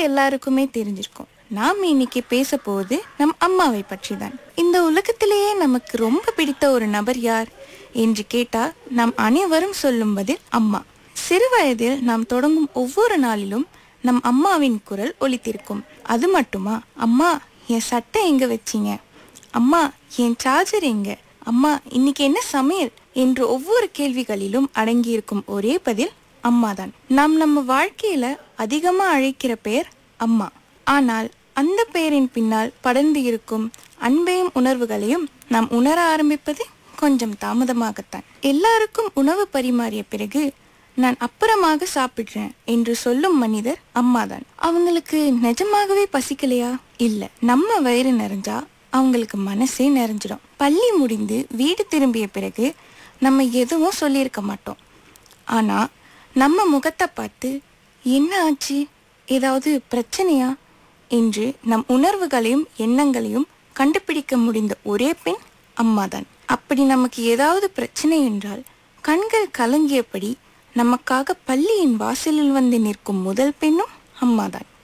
எல்லாருக்குமே தெரிஞ்சிருக்கும் நாம் இன்னைக்கு பேச போவது நம் அம்மாவை பற்றி தான் இந்த உலகத்திலேயே நமக்கு ரொம்ப பிடித்த ஒரு நபர் யார் என்று கேட்டால் நாம் அனைவரும் சொல்லும் பதில் அம்மா சிறு வயதில் நாம் தொடங்கும் ஒவ்வொரு நாளிலும் நம் அம்மாவின் குரல் ஒலித்திருக்கும் அது மட்டுமா அம்மா என் சட்டை எங்க வச்சீங்க அம்மா என் சார்ஜர் எங்க அம்மா இன்னைக்கு என்ன சமையல் என்று ஒவ்வொரு கேள்விகளிலும் அடங்கியிருக்கும் ஒரே பதில் அம்மாதான் நாம் நம்ம வாழ்க்கையில அதிகமா அழைக்கிற பெயர் அம்மா ஆனால் அந்த பெயரின் பின்னால் படர்ந்து இருக்கும் அன்பையும் உணர்வுகளையும் நாம் உணர ஆரம்பிப்பது கொஞ்சம் தாமதமாகத்தான் எல்லாருக்கும் உணவு பரிமாறிய பிறகு நான் அப்புறமாக சாப்பிடுறேன் என்று சொல்லும் மனிதர் அம்மாதான் அவங்களுக்கு நிஜமாகவே பசிக்கலையா இல்ல நம்ம வயிறு நிறைஞ்சா அவங்களுக்கு மனசே நிறைஞ்சிடும் பள்ளி முடிந்து வீடு திரும்பிய பிறகு நம்ம எதுவும் சொல்லியிருக்க மாட்டோம் ஆனா நம்ம முகத்தை பார்த்து என்ன ஆச்சு ஏதாவது பிரச்சனையா என்று நம் உணர்வுகளையும் எண்ணங்களையும் கண்டுபிடிக்க முடிந்த ஒரே பெண் அம்மாதான் அப்படி நமக்கு ஏதாவது பிரச்சனை என்றால் கண்கள் கலங்கியபடி நமக்காக பள்ளியின் வாசலில் வந்து நிற்கும் முதல் பெண்ணும் அம்மாதான்